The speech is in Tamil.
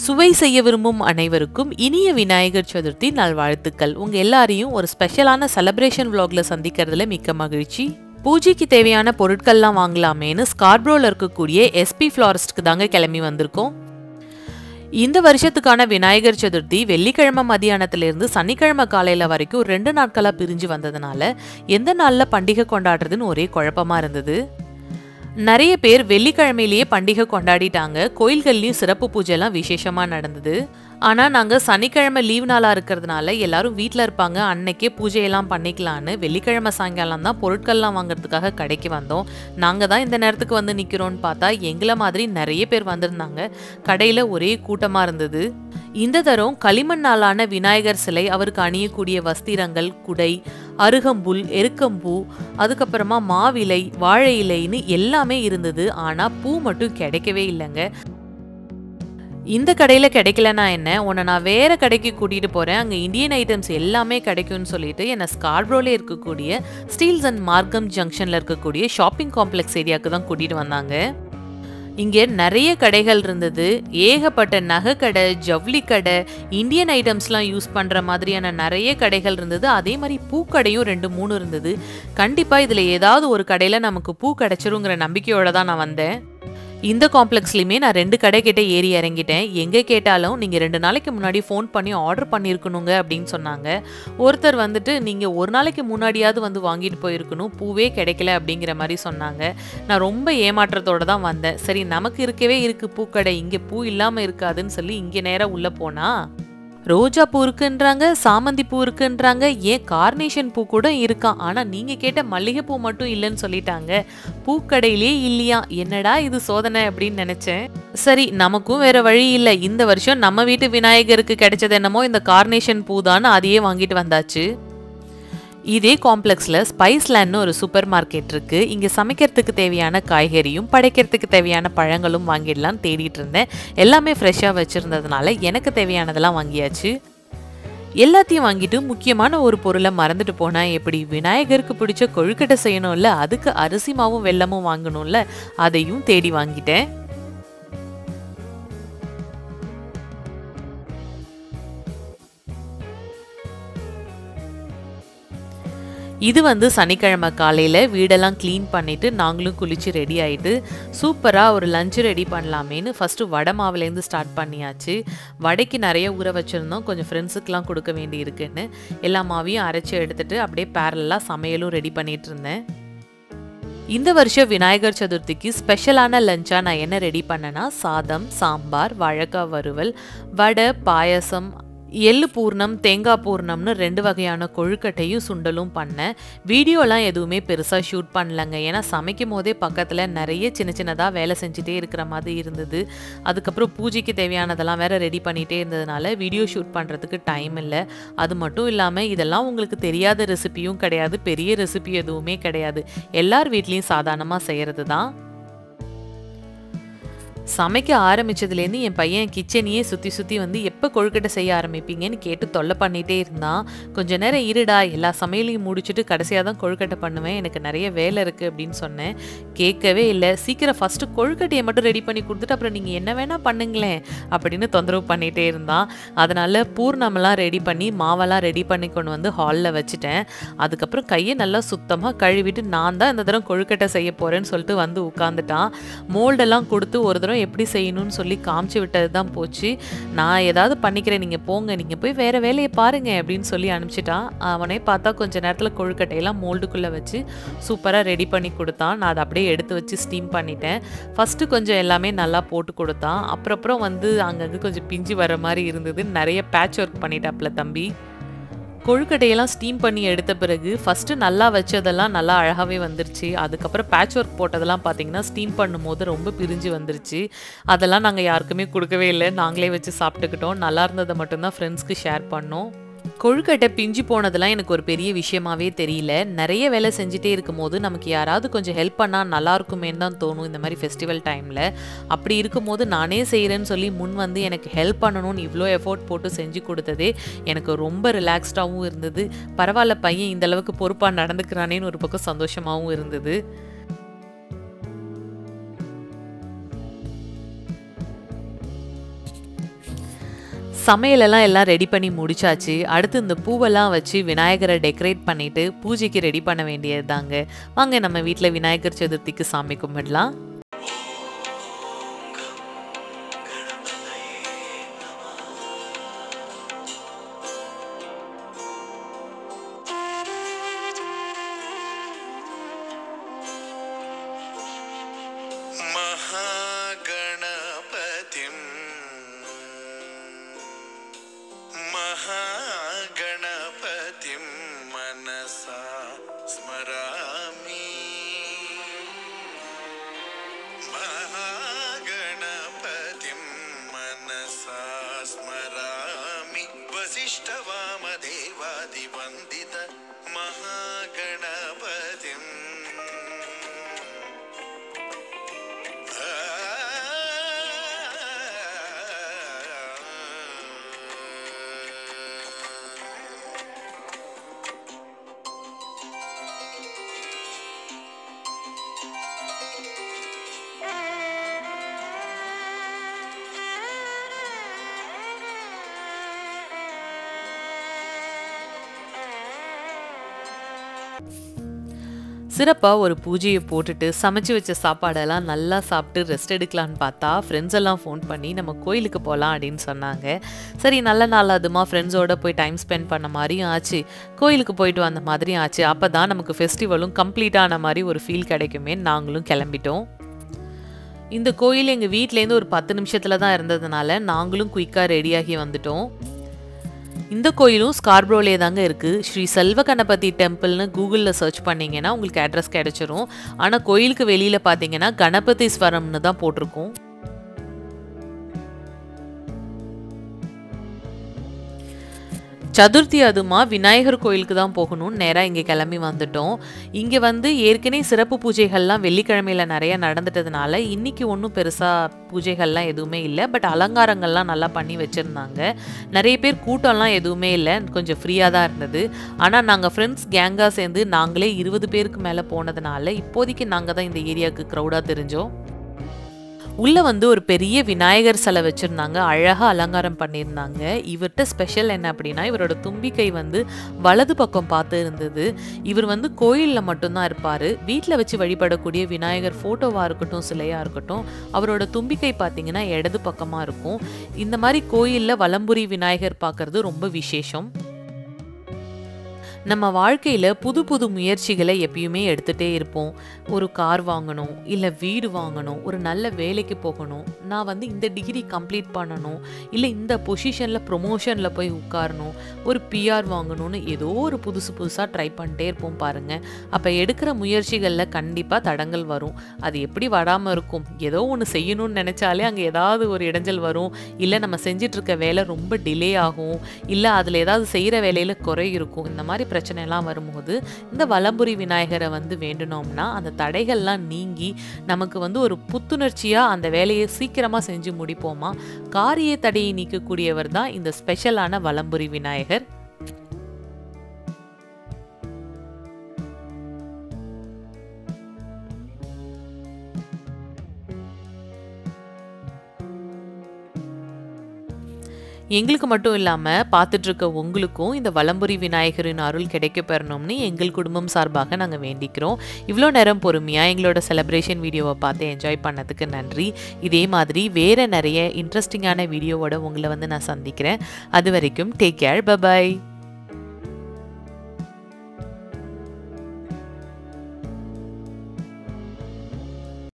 சுவை செய்ய விரும்பும் அனைவருக்கும் இனிய விநாயகர் சதுர்த்தி நல்வாழ்த்துக்கள் உங்க எல்லாரையும் ஒரு ஸ்பெஷலான செலிப்ரேஷன் vlogல சந்திக்கிறதுல மிக்க மகிழ்ச்சி பூஜைக்கு தேவையான பொருட்கள்லாம் வாங்கலாமேன்னு ஸ்கார்ப்ரோல இருக்கக்கூடிய எஸ்பி ஃப்ளாரிஸ்ட்க்கு தாங்க கிளம்பி வந்திருக்கோம் இந்த வருஷத்துக்கான விநாயகர் சதுர்த்தி வெள்ளிக்கிழமை மதியானத்திலிருந்து சனிக்கிழமை காலையில வரைக்கும் ரெண்டு நாட்களா பிரிஞ்சு வந்ததுனால எந்த நாள்ல பண்டிகை கொண்டாடுறதுன்னு ஒரே குழப்பமா இருந்தது நிறைய பேர் வெள்ளிக்கிழமையிலேயே பண்டிகை கொண்டாடிட்டாங்க கோயில்கள்லயும் சிறப்பு பூஜைலாம் விசேஷமா நடந்தது ஆனா நாங்க சனிக்கிழமை லீவ் நாளா இருக்கிறதுனால எல்லாரும் வீட்ல இருப்பாங்க அன்னைக்கே பூஜையெல்லாம் பண்ணிக்கலான்னு வெள்ளிக்கிழமை சாயங்காலம் தான் பொருட்கள்லாம் வாங்குறதுக்காக கடைக்கு வந்தோம் நாங்க தான் இந்த நேரத்துக்கு வந்து நிக்கிறோம்னு பார்த்தா எங்களை மாதிரி நிறைய பேர் வந்திருந்தாங்க கடையில ஒரே கூட்டமா இருந்தது இந்த தரம் களிமண்ணாலான விநாயகர் சிலை அவருக்கு அணியக்கூடிய வஸ்திரங்கள் குடை அருகம்புல் எருக்கம்பூ அதுக்கப்புறமா மாவிலை வாழை இலைன்னு எல்லாமே இருந்தது ஆனா பூ மட்டும் கிடைக்கவே இல்லைங்க இந்த கடையில் கிடைக்கலனா என்ன உன்னை நான் வேற கடைக்கு கூட்டிகிட்டு போகிறேன் அங்கே இந்தியன் ஐட்டம்ஸ் எல்லாமே கிடைக்கும்னு சொல்லிட்டு என்னை ஸ்கார்ப்ரோலே இருக்கக்கூடிய ஸ்டீல்ஸ் அண்ட் மார்க்கம் ஜங்ஷனில் இருக்கக்கூடிய ஷாப்பிங் காம்ப்ளெக்ஸ் ஏரியாவுக்கு தான் கூட்டிகிட்டு வந்தாங்க இங்கே நிறைய கடைகள் இருந்தது ஏகப்பட்ட நகை கடை ஜவுளி கடை இந்தியன் ஐட்டம்ஸ்லாம் யூஸ் பண்ணுற மாதிரியான நிறைய கடைகள் இருந்தது அதே மாதிரி பூக்கடையும் ரெண்டு மூணு இருந்தது கண்டிப்பாக இதில் ஏதாவது ஒரு கடையில் நமக்கு பூ கிடைச்சிருங்கிற நம்பிக்கையோட தான் நான் வந்தேன் இந்த காம்ப்ளெக்ஸ்லையுமே நான் ரெண்டு கடை கிட்ட ஏறி இறங்கிட்டேன் எங்கே கேட்டாலும் நீங்கள் ரெண்டு நாளைக்கு முன்னாடி ஃபோன் பண்ணி ஆர்டர் பண்ணியிருக்கணுங்க அப்படின்னு சொன்னாங்க ஒருத்தர் வந்துட்டு நீங்கள் ஒரு நாளைக்கு முன்னாடியாவது வந்து வாங்கிட்டு போயிருக்கணும் பூவே கிடைக்கல அப்படிங்கிற மாதிரி சொன்னாங்க நான் ரொம்ப ஏமாற்றத்தோட தான் வந்தேன் சரி நமக்கு இருக்கவே இருக்கு பூக்கடை இங்கே பூ இல்லாமல் இருக்காதுன்னு சொல்லி இங்கே நேராக உள்ளே போனா ரோஜா பூ இருக்குன்றாங்க சாமந்தி பூ இருக்குன்றாங்க ஏன் கார்னேஷன் பூ கூட இருக்கான் ஆனா நீங்க கேட்ட மல்லிகை பூ மட்டும் இல்லைன்னு சொல்லிட்டாங்க பூக்கடையிலே இல்லையா என்னடா இது சோதனை அப்படின்னு நினைச்சேன் சரி நமக்கும் வேற வழி இல்லை இந்த வருஷம் நம்ம வீட்டு விநாயகருக்கு கிடைச்சது என்னமோ இந்த கார்னேஷன் பூ தான் அதையே வாங்கிட்டு வந்தாச்சு இதே காம்ப்ளெக்ஸில் ஸ்பைஸ்லேண்ட்னு ஒரு சூப்பர் மார்க்கெட் இருக்கு இங்கே சமைக்கிறதுக்கு தேவையான காய்கறியும் படைக்கிறதுக்கு தேவையான பழங்களும் வாங்கிடலாம் தேடிட்டு இருந்தேன் எல்லாமே ஃப்ரெஷ்ஷாக வச்சுருந்ததுனால எனக்கு தேவையானதெல்லாம் வாங்கியாச்சு எல்லாத்தையும் வாங்கிட்டு முக்கியமான ஒரு பொருளை மறந்துட்டு போனா எப்படி விநாயகருக்கு பிடிச்ச கொழுக்கட்டை செய்யணும்ல அதுக்கு அரிசி மாவும் வெல்லமும் வாங்கணும்ல அதையும் தேடி வாங்கிட்டேன் இது வந்து சனிக்கிழமை காலையில் வீடெல்லாம் க்ளீன் பண்ணிவிட்டு நாங்களும் குளித்து ரெடி ஆகிட்டு சூப்பராக ஒரு லஞ்சு ரெடி பண்ணலாமேன்னு ஃபஸ்ட்டு வடை மாவுலேருந்து ஸ்டார்ட் பண்ணியாச்சு வடைக்கு நிறைய ஊற வச்சுருந்தோம் கொஞ்சம் ஃப்ரெண்ட்ஸுக்கெலாம் கொடுக்க வேண்டி இருக்குன்னு எல்லா மாவையும் அரைச்சி எடுத்துகிட்டு அப்படியே பேரலாக சமையலும் ரெடி பண்ணிகிட்டு இருந்தேன் இந்த வருஷம் விநாயகர் சதுர்த்திக்கு ஸ்பெஷலான லஞ்சாக நான் என்ன ரெடி பண்ணேன்னா சாதம் சாம்பார் வாழைக்காய் வறுவல் வடை பாயசம் எள்ளு பூர்ணம் தேங்காய் பூர்ணம்னு ரெண்டு வகையான கொழுக்கட்டையும் சுண்டலும் பண்ணேன் வீடியோலாம் எதுவுமே பெருசாக ஷூட் பண்ணலங்க ஏன்னா சமைக்கும் போதே பக்கத்தில் நிறைய சின்ன சின்னதாக வேலை செஞ்சுட்டே இருக்கிற மாதிரி இருந்தது அதுக்கப்புறம் பூஜைக்கு தேவையானதெல்லாம் வேற ரெடி பண்ணிகிட்டே இருந்ததுனால வீடியோ ஷூட் பண்ணுறதுக்கு டைம் இல்லை அது மட்டும் இல்லாமல் இதெல்லாம் உங்களுக்கு தெரியாத ரெசிபியும் கிடையாது பெரிய ரெசிபி எதுவுமே கிடையாது எல்லார் வீட்லேயும் சாதாரணமாக செய்கிறது தான் சமைக்க ஆரம்பிச்சதுலேருந்து என் பையன் கிச்சனையே சுற்றி சுற்றி வந்து எப்போ கொழுக்கட்டை செய்ய ஆரம்பிப்பீங்கன்னு கேட்டு தொல்லை பண்ணிகிட்டே இருந்தான் கொஞ்ச நேரம் இருடா எல்லா சமையலையும் முடிச்சுட்டு கடைசியாக தான் கொழுக்கட்டை பண்ணுவேன் எனக்கு நிறைய வேலை இருக்குது அப்படின்னு சொன்னேன் கேட்கவே இல்லை சீக்கிரம் ஃபஸ்ட்டு கொழுக்கட்டையை மட்டும் ரெடி பண்ணி கொடுத்துட்டு அப்புறம் நீங்கள் என்ன வேணால் பண்ணுங்களேன் அப்படின்னு தொந்தரவு பண்ணிகிட்டே இருந்தான் அதனால் பூர்ணமெல்லாம் ரெடி பண்ணி மாவெல்லாம் ரெடி பண்ணி கொண்டு வந்து ஹாலில் வச்சுட்டேன் அதுக்கப்புறம் கையை நல்லா சுத்தமாக கழுவிட்டு நான் தான் இந்த தடவை கொழுக்கட்டை செய்ய போகிறேன்னு சொல்லிட்டு வந்து உட்காந்துட்டான் மோல்டெல்லாம் கொடுத்து ஒரு தடவை எப்படி செய்யணும்னு சொல்லி காமிச்சு விட்டது தான் போச்சு நான் ஏதாவது பண்ணிக்கிறேன் நீங்கள் போங்க நீங்கள் போய் வேறு வேலையை பாருங்க அப்படின்னு சொல்லி அனுப்பிச்சிட்டான் அவனே பார்த்தா கொஞ்ச நேரத்தில் கொழுக்கட்டையெல்லாம் மோல்டுக்குள்ளே வச்சு சூப்பராக ரெடி பண்ணி கொடுத்தான் நான் அதை அப்படியே எடுத்து வச்சு ஸ்டீம் பண்ணிட்டேன் ஃபஸ்ட்டு கொஞ்சம் எல்லாமே நல்லா போட்டு கொடுத்தான் அப்புறம் அப்புறம் வந்து அங்கங்கே கொஞ்சம் பிஞ்சு வர மாதிரி இருந்தது நிறைய பேட்ச் ஒர்க் பண்ணிட்டாப்ல தம்பி கொழுக்கட்டையெல்லாம் ஸ்டீம் பண்ணி எடுத்த பிறகு ஃபஸ்ட்டு நல்லா வச்சதெல்லாம் நல்லா அழகாகவே வந்துருச்சு அதுக்கப்புறம் பேட்ச் ஒர்க் போட்டதெல்லாம் பார்த்தீங்கன்னா ஸ்டீம் பண்ணும்போது ரொம்ப பிரிஞ்சு வந்துருச்சு அதெல்லாம் நாங்கள் யாருக்குமே கொடுக்கவே இல்லை நாங்களே வச்சு சாப்பிட்டுக்கிட்டோம் நல்லா இருந்ததை மட்டும்தான் ஃப்ரெண்ட்ஸ்க்கு ஷேர் பண்ணோம் கொழுக்கட்டை பிஞ்சு போனதெல்லாம் எனக்கு ஒரு பெரிய விஷயமாவே தெரியல நிறைய வேலை செஞ்சுட்டே இருக்கும்போது நமக்கு யாராவது கொஞ்சம் ஹெல்ப் பண்ணால் நல்லா இருக்குமேன்னு தான் தோணும் இந்த மாதிரி ஃபெஸ்டிவல் டைமில் அப்படி இருக்கும்போது நானே செய்கிறேன்னு சொல்லி முன் வந்து எனக்கு ஹெல்ப் பண்ணணும்னு இவ்வளோ எஃபோர்ட் போட்டு செஞ்சு கொடுத்ததே எனக்கு ரொம்ப ரிலாக்ஸ்டாகவும் இருந்தது பரவாயில்ல பையன் இந்த அளவுக்கு பொறுப்பாக நடந்துக்கிறானேன்னு ஒரு பக்கம் சந்தோஷமாகவும் இருந்தது சமையலெல்லாம் எல்லாம் ரெடி பண்ணி முடிச்சாச்சு அடுத்து இந்த பூவெல்லாம் வச்சு விநாயகரை டெக்கரேட் பண்ணிட்டு பூஜைக்கு ரெடி பண்ண வேண்டியது தாங்க வாங்க நம்ம வீட்டில் விநாயகர் சதுர்த்திக்கு சாமி கும்பிடலாம் महागणपतिम् महागणपतिं मनसा स्मरामि महागणपतिं मनसा स्मरामि वसिष्ठवामदेवादिवन्दित महागणपतिम् சிறப்பாக ஒரு பூஜையை போட்டுட்டு சமைச்சு வச்ச சாப்பாடெல்லாம் நல்லா சாப்பிட்டு ரெஸ்ட் எடுக்கலான்னு பார்த்தா ஃப்ரெண்ட்ஸ் எல்லாம் ஃபோன் பண்ணி நம்ம கோயிலுக்கு போகலாம் அப்படின்னு சொன்னாங்க சரி நல்ல நாள் அதுமா ஃப்ரெண்ட்ஸோட போய் டைம் ஸ்பெண்ட் பண்ண மாதிரியும் ஆச்சு கோயிலுக்கு போயிட்டு வந்த மாதிரியும் ஆச்சு அப்போ தான் நமக்கு ஃபெஸ்டிவலும் கம்ப்ளீட் ஆன மாதிரி ஒரு ஃபீல் கிடைக்குமே நாங்களும் கிளம்பிட்டோம் இந்த கோயில் எங்கள் வீட்டிலேருந்து ஒரு பத்து நிமிஷத்தில் தான் இருந்ததுனால நாங்களும் குயிக்காக ரெடியாகி வந்துட்டோம் இந்த கோயிலும் ஸ்கார்ப்ரோலே தாங்க இருக்குது ஸ்ரீ செல்வ கணபதி டெம்பிள்னு கூகுளில் சர்ச் பண்ணிங்கன்னா உங்களுக்கு அட்ரஸ் கிடைச்சிரும் ஆனால் கோயிலுக்கு வெளியில் பார்த்தீங்கன்னா கணபதீஸ்வரம்னு தான் போட்டிருக்கும் சதுர்த்தி அதுமா விநாயகர் கோயிலுக்கு தான் போகணும்னு நேராக இங்கே கிளம்பி வந்துட்டோம் இங்கே வந்து ஏற்கனவே சிறப்பு பூஜைகள்லாம் வெள்ளிக்கிழமையில் நிறைய நடந்துட்டதுனால இன்னைக்கு ஒன்றும் பெருசாக பூஜைகள்லாம் எதுவுமே இல்லை பட் அலங்காரங்கள்லாம் நல்லா பண்ணி வச்சுருந்தாங்க நிறைய பேர் கூட்டம்லாம் எதுவுமே இல்லை கொஞ்சம் ஃப்ரீயாக தான் இருந்தது ஆனால் நாங்கள் ஃப்ரெண்ட்ஸ் கேங்காக சேர்ந்து நாங்களே இருபது பேருக்கு மேலே போனதுனால இப்போதைக்கு நாங்கள் தான் இந்த ஏரியாவுக்கு க்ரௌடாக தெரிஞ்சோம் உள்ளே வந்து ஒரு பெரிய விநாயகர் சிலை வச்சுருந்தாங்க அழகாக அலங்காரம் பண்ணியிருந்தாங்க இவர்கிட்ட ஸ்பெஷல் என்ன அப்படின்னா இவரோட தும்பிக்கை வந்து வலது பக்கம் பார்த்து இருந்தது இவர் வந்து கோயிலில் மட்டும்தான் இருப்பார் வீட்டில் வச்சு வழிபடக்கூடிய விநாயகர் ஃபோட்டோவாக இருக்கட்டும் சிலையாக இருக்கட்டும் அவரோட தும்பிக்கை பார்த்தீங்கன்னா இடது பக்கமாக இருக்கும் இந்த மாதிரி கோயிலில் வலம்புரி விநாயகர் பார்க்குறது ரொம்ப விசேஷம் நம்ம வாழ்க்கையில் புது புது முயற்சிகளை எப்பயுமே எடுத்துகிட்டே இருப்போம் ஒரு கார் வாங்கணும் இல்லை வீடு வாங்கணும் ஒரு நல்ல வேலைக்கு போகணும் நான் வந்து இந்த டிகிரி கம்ப்ளீட் பண்ணணும் இல்லை இந்த பொசிஷனில் ப்ரொமோஷனில் போய் உட்காரணும் ஒரு பிஆர் வாங்கணும்னு ஏதோ ஒரு புதுசு புதுசாக ட்ரை பண்ணிட்டே இருப்போம் பாருங்கள் அப்போ எடுக்கிற முயற்சிகளில் கண்டிப்பாக தடங்கள் வரும் அது எப்படி வராமல் இருக்கும் ஏதோ ஒன்று செய்யணும்னு நினச்சாலே அங்கே ஏதாவது ஒரு இடைஞ்சல் வரும் இல்லை நம்ம செஞ்சிட்ருக்க வேலை ரொம்ப டிலே ஆகும் இல்லை அதில் ஏதாவது செய்கிற வேலையில் குறை இருக்கும் இந்த மாதிரி பிரச்சனைலாம் வரும்போது இந்த வலம்புரி விநாயகரை வந்து வேண்டினோம்னா அந்த தடைகள்லாம் நீங்கி நமக்கு வந்து ஒரு புத்துணர்ச்சியாக அந்த வேலையை சீக்கிரமாக செஞ்சு முடிப்போமா காரிய தடையை நீக்கக்கூடியவர் தான் இந்த ஸ்பெஷலான வலம்புரி விநாயகர் எங்களுக்கு மட்டும் இல்லாமல் பார்த்துட்டு இருக்க உங்களுக்கும் இந்த வலம்புரி விநாயகரின் அருள் கிடைக்க பெறணும்னு எங்கள் குடும்பம் சார்பாக நாங்கள் வேண்டிக்கிறோம் இவ்வளோ நேரம் பொறுமையாக எங்களோட செலிப்ரேஷன் வீடியோவை பார்த்து என்ஜாய் பண்ணதுக்கு நன்றி இதே மாதிரி வேறு நிறைய இன்ட்ரெஸ்டிங்கான வீடியோவோட உங்களை வந்து நான் சந்திக்கிறேன் அது வரைக்கும் டேக் கேர் பபாய்